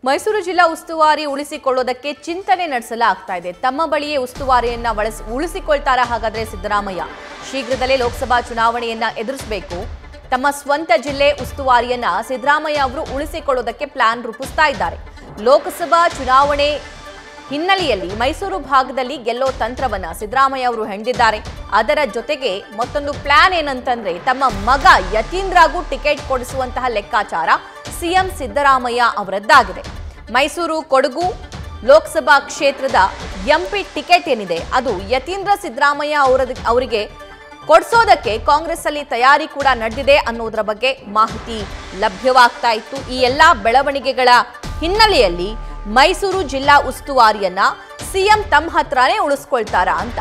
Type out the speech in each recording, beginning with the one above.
ಮೈಸೂರು ಜಿಲ್ಲಾ ಉಸ್ತುವಾರಿ ಉಳಿಸಿಕೊಳ್ಳೋದಕ್ಕೆ ಚಿಂತನೆ ನಡೆಸಲಾಗ್ತಾ ಇದೆ ತಮ್ಮ ಬಳಿಯೇ ಉಸ್ತುವಾರಿಯನ್ನ ಬಳಸ್ ಉಳಿಸಿಕೊಳ್ತಾರಾ ಹಾಗಾದ್ರೆ ಸಿದ್ದರಾಮಯ್ಯ ಶೀಘ್ರದಲ್ಲೇ ಲೋಕಸಭಾ ಚುನಾವಣೆಯನ್ನ ಎದುರಿಸಬೇಕು ತಮ್ಮ ಸ್ವಂತ ಜಿಲ್ಲೆ ಉಸ್ತುವಾರಿಯನ್ನ ಸಿದ್ದರಾಮಯ್ಯ ಅವರು ಉಳಿಸಿಕೊಳ್ಳೋದಕ್ಕೆ ಪ್ಲಾನ್ ರೂಪಿಸ್ತಾ ಇದ್ದಾರೆ ಲೋಕಸಭಾ ಚುನಾವಣೆ ಹಿನ್ನೆಲೆಯಲ್ಲಿ ಮೈಸೂರು ಭಾಗದಲ್ಲಿ ಗೆಲ್ಲೋ ತಂತ್ರವನ್ನ ಸಿದ್ದರಾಮಯ್ಯ ಅವರು ಹೆಣೆದಿದ್ದಾರೆ ಅದರ ಜೊತೆಗೆ ಮತ್ತೊಂದು ಪ್ಲಾನ್ ಏನಂತಂದ್ರೆ ತಮ್ಮ ಮಗ ಯತೀಂದ್ರಗೂ ಟಿಕೆಟ್ ಕೊಡಿಸುವಂತಹ ಲೆಕ್ಕಾಚಾರ ಸಿಎಂ ಸಿದ್ದರಾಮಯ್ಯ ಅವರದ್ದಾಗಿದೆ ಮೈಸೂರು ಕೊಡಗು ಲೋಕಸಭಾ ಕ್ಷೇತ್ರದ ಎಂಪಿ ಟಿಕೆಟ್ ಏನಿದೆ ಅದು ಯತೀಂದ್ರ ಸಿದ್ದರಾಮಯ್ಯ ಅವರ ಅವರಿಗೆ ಕೊಡಿಸೋದಕ್ಕೆ ಕಾಂಗ್ರೆಸ್ ಅಲ್ಲಿ ತಯಾರಿ ಕೂಡ ನಡೆದಿದೆ ಅನ್ನೋದರ ಬಗ್ಗೆ ಮಾಹಿತಿ ಲಭ್ಯವಾಗ್ತಾ ಇತ್ತು ಈ ಎಲ್ಲಾ ಬೆಳವಣಿಗೆಗಳ ಹಿನ್ನೆಲೆಯಲ್ಲಿ ಮೈಸೂರು ಜಿಲ್ಲಾ ಉಸ್ತುವಾರಿಯನ್ನ ಸಿಎಂ ತಮ್ಮ ಹತ್ರನೇ ಉಳಿಸ್ಕೊಳ್ತಾರಾ ಅಂತ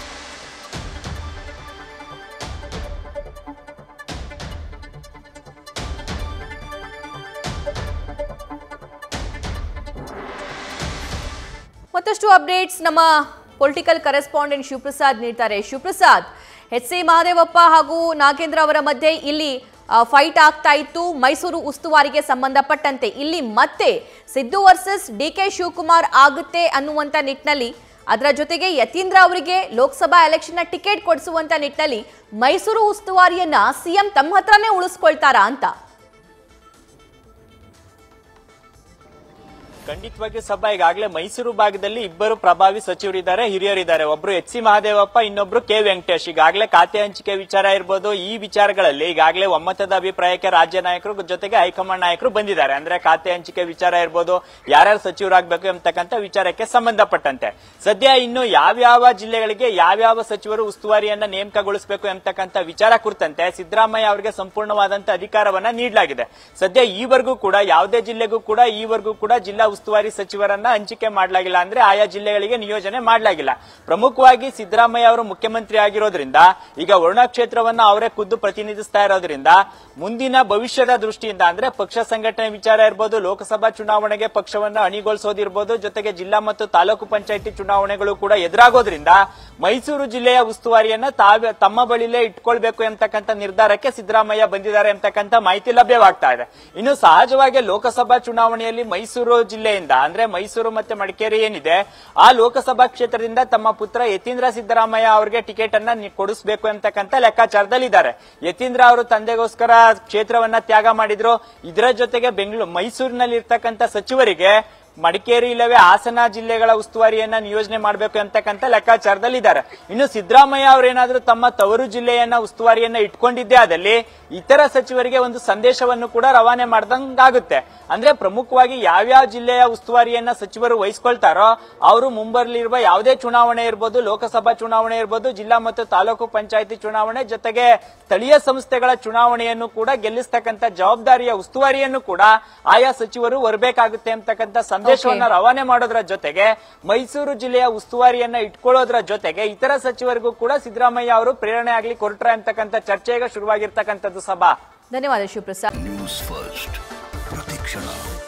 ಮತ್ತಷ್ಟು ಅಪ್ಡೇಟ್ಸ್ ನಮ್ಮ ಪೊಲಿಟಿಕಲ್ ಕರೆಸ್ಪಾಂಡೆಂಟ್ ಶಿವಪ್ರಸಾದ್ ನೀಡ್ತಾರೆ ಶಿವಪ್ರಸಾದ್ ಎಚ್ ಸಿ ಮಹದೇವಪ್ಪ ಹಾಗೂ ನಾಗೇಂದ್ರ ಅವರ ಮಧ್ಯೆ ಇಲ್ಲಿ ಫೈಟ್ ಆಗ್ತಾ ಇತ್ತು ಮೈಸೂರು ಉಸ್ತುವಾರಿಗೆ ಸಂಬಂಧಪಟ್ಟಂತೆ ಇಲ್ಲಿ ಮತ್ತೆ Siddu versus D K Shivakumar ಆಗುತ್ತೆ ಅನ್ನುವಂಥ ನಿಟ್ಟಿನಲ್ಲಿ ಅದರ ಜೊತೆಗೆ ಯತೀಂದ್ರ ಅವರಿಗೆ ಲೋಕಸಭಾ ಎಲೆಕ್ಷನ್ನ ಟಿಕೆಟ್ ಕೊಡಿಸುವಂತ ನಿಟ್ಟಿನಲ್ಲಿ ಮೈಸೂರು ಉಸ್ತುವಾರಿಯನ್ನ ಸಿಎಂ ತಮ್ಮ ಹತ್ರನೇ ಉಳಿಸ್ಕೊಳ್ತಾರಾ ಅಂತ ಖಂಡಿತವಾಗಿಯೂ ಸಭಾ ಈಗಾಗಲೇ ಮೈಸೂರು ಭಾಗದಲ್ಲಿ ಇಬ್ಬರು ಪ್ರಭಾವಿ ಸಚಿವರಿದ್ದಾರೆ ಹಿರಿಯರಿದ್ದಾರೆ ಒಬ್ರು ಎಚ್ ಸಿ ಮಹದೇವಪ್ಪ ಇನ್ನೊಬ್ರು ಕೆ ವೆಂಕಟೇಶ್ ಈಗಾಗಲೇ ಖಾತೆ ಹಂಚಿಕೆ ವಿಚಾರ ಇರ್ಬೋದು ಈ ವಿಚಾರಗಳಲ್ಲಿ ಈಗಾಗಲೇ ಒಮ್ಮತದ ಅಭಿಪ್ರಾಯಕ್ಕೆ ರಾಜ್ಯ ನಾಯಕರು ಜೊತೆಗೆ ಹೈಕಮಾಂಡ್ ನಾಯಕರು ಬಂದಿದ್ದಾರೆ ಅಂದ್ರೆ ಖಾತೆ ಹಂಚಿಕೆ ವಿಚಾರ ಇರ್ಬೋದು ಯಾರ್ಯಾರು ಸಚಿವರಾಗಬೇಕು ಎಂಬತಕ್ಕಂಥ ವಿಚಾರಕ್ಕೆ ಸಂಬಂಧಪಟ್ಟಂತೆ ಸದ್ಯ ಇನ್ನು ಯಾವ್ಯಾವ ಜಿಲ್ಲೆಗಳಿಗೆ ಯಾವ್ಯಾವ ಸಚಿವರು ಉಸ್ತುವಾರಿಯನ್ನ ನೇಮಕಗೊಳಿಸಬೇಕು ಎಂಬತಕ್ಕಂಥ ವಿಚಾರ ಕುರಿತಂತೆ ಸಿದ್ದರಾಮಯ್ಯ ಅವರಿಗೆ ಸಂಪೂರ್ಣವಾದಂತಹ ಅಧಿಕಾರವನ್ನ ನೀಡಲಾಗಿದೆ ಸದ್ಯ ಈವರೆಗೂ ಕೂಡ ಯಾವುದೇ ಜಿಲ್ಲೆಗೂ ಕೂಡ ಈವರೆಗೂ ಕೂಡ ಜಿಲ್ಲಾ ಉಸ್ತುವಾರಿ ಸಚಿವರನ್ನ ಹಂಚಿಕೆ ಮಾಡಲಾಗಿಲ್ಲ ಅಂದ್ರೆ ಆಯಾ ಜಿಲ್ಲೆಗಳಿಗೆ ನಿಯೋಜನೆ ಮಾಡಲಾಗಿಲ್ಲ ಪ್ರಮುಖವಾಗಿ ಸಿದ್ದರಾಮಯ್ಯ ಅವರು ಮುಖ್ಯಮಂತ್ರಿ ಆಗಿರೋದ್ರಿಂದ ಈಗ ವರುಣಾ ಕ್ಷೇತ್ರವನ್ನ ಅವರೇ ಖುದ್ದು ಪ್ರತಿನಿಧಿಸ್ತಾ ಇರೋದ್ರಿಂದ ಮುಂದಿನ ಭವಿಷ್ಯದ ದೃಷ್ಟಿಯಿಂದ ಅಂದ್ರೆ ಪಕ್ಷ ಸಂಘಟನೆ ವಿಚಾರ ಇರ್ಬೋದು ಲೋಕಸಭಾ ಚುನಾವಣೆಗೆ ಪಕ್ಷವನ್ನ ಅಣಿಗೊಳಿಸೋದಿರ್ಬೋದು ಜೊತೆಗೆ ಜಿಲ್ಲಾ ಮತ್ತು ತಾಲೂಕು ಪಂಚಾಯಿತಿ ಚುನಾವಣೆಗಳು ಕೂಡ ಎದುರಾಗೋದ್ರಿಂದ ಮೈಸೂರು ಜಿಲ್ಲೆಯ ಉಸ್ತುವಾರಿಯನ್ನ ತಾವೇ ತಮ್ಮ ಬಳಿಲೇ ಇಟ್ಕೊಳ್ಬೇಕು ಎಂತಕ್ಕಂಥ ನಿರ್ಧಾರಕ್ಕೆ ಸಿದ್ದರಾಮಯ್ಯ ಬಂದಿದ್ದಾರೆ ಎಂತಕ್ಕಂಥ ಮಾಹಿತಿ ಲಭ್ಯವಾಗ್ತಾ ಇದೆ ಇನ್ನು ಸಹಜವಾಗಿ ಲೋಕಸಭಾ ಚುನಾವಣೆಯಲ್ಲಿ ಮೈಸೂರು ಜಿಲ್ಲೆಯಿಂದ ಅಂದ್ರೆ ಮೈಸೂರು ಮತ್ತೆ ಮಡಿಕೇರಿ ಏನಿದೆ ಆ ಲೋಕಸಭಾ ಕ್ಷೇತ್ರದಿಂದ ತಮ್ಮ ಪುತ್ರ ಯತೀಂದ್ರ ಸಿದ್ದರಾಮಯ್ಯ ಅವರಿಗೆ ಟಿಕೆಟ್ ಅನ್ನ ನಿ- ಕೊಡಿಸ್ಬೇಕು ಅಂತಕ್ಕಂಥ ಲೆಕ್ಕಾಚಾರದಲ್ಲಿದ್ದಾರೆ ಯತೀಂದ್ರ ಅವರು ತಂದೆಗೋಸ್ಕರ ಕ್ಷೇತ್ರವನ್ನ ತ್ಯಾಗ ಮಾಡಿದ್ರು ಇದರ ಜೊತೆಗೆ ಬೆಂಗಳೂರು ಮೈಸೂರಿನಲ್ಲಿ ಇರ್ತಕ್ಕಂಥ ಸಚಿವರಿಗೆ ಮಡಿಕೇರಿ ಇಲ್ಲವೇ ಹಾಸನ ಜಿಲ್ಲೆಗಳ ಉಸ್ತುವಾರಿಯನ್ನ ನಿಯೋಜನೆ ಮಾಡಬೇಕು ಅಂತಕ್ಕಂಥ ಲೆಕ್ಕಾಚಾರದಲ್ಲಿದ್ದಾರೆ ಇನ್ನು ಸಿದ್ದರಾಮಯ್ಯ ಅವರೇನಾದ್ರೂ ತಮ್ಮ ತವರು ಜಿಲ್ಲೆಯನ್ನ ಉಸ್ತುವಾರಿಯನ್ನ ಇಟ್ಕೊಂಡಿದ್ದೇ ಆದಲ್ಲಿ ಇತರ ಸಚಿವರಿಗೆ ಒಂದು ಸಂದೇಶವನ್ನು ಕೂಡ ರವಾನೆ ಮಾಡ್ದಂಗಾಗುತ್ತೆ ಅಂದ್ರೆ ಪ್ರಮುಖವಾಗಿ ಯಾವ್ಯಾವ ಜಿಲ್ಲೆಯ ಉಸ್ತುವಾರಿಯನ್ನ ಸಚಿವರು ವಹಿಸ್ಕೊಳ್ತಾರೋ ಅವರು ಮುಂಬರಲಿರುವ ಯಾವುದೇ ಚುನಾವಣೆ ಇರ್ಬೋದು ಲೋಕಸಭಾ ಚುನಾವಣೆ ಇರ್ಬೋದು ಜಿಲ್ಲಾ ಮತ್ತು ತಾಲೂಕು ಪಂಚಾಯತಿ ಚುನಾವಣೆ ಜೊತೆಗೆ ಸ್ಥಳೀಯ ಸಂಸ್ಥೆಗಳ ಚುನಾವಣೆಯನ್ನು ಕೂಡ ಗೆಲ್ಲಿಸ್ತಕ್ಕಂಥ ಜವಾಬ್ದಾರಿಯ ಉಸ್ತುವಾರಿಯನ್ನು ಕೂಡ ಆಯಾ ಸಚಿವರು ಹೊರಬೇಕಾಗುತ್ತೆ ಅಂತಕ್ಕಂಥ ಸಂದೇಶವನ್ನ ರವಾನೆ ಮಾಡೋದ್ರ ಜೊತೆಗೆ ಮೈಸೂರು ಜಿಲ್ಲೆಯ ಉಸ್ತುವಾರಿಯನ್ನ ಇಟ್ಕೊಳ್ಳೋದ್ರ ಜೊತೆಗೆ ಇತರ ಸಚಿವರಿಗೂ ಕೂಡ ಸಿದ್ದರಾಮಯ್ಯ ಅವರು ಪ್ರೇರಣೆ ಆಗ್ಲಿ ಕೊರಟ್ರೆ ಅಂತಕ್ಕಂಥ ಚರ್ಚೆ ಈಗ ಶುರುವಾಗಿರ್ತಕ್ಕಂಥದ್ದು ಸಭಾ ಧನ್ಯವಾದ ಶಿವಪ್ರಸಾದ್ ನ್ಯೂಸ್ ಫಸ್ಟ್ ಪ್ರತಿಕ್ಷಣ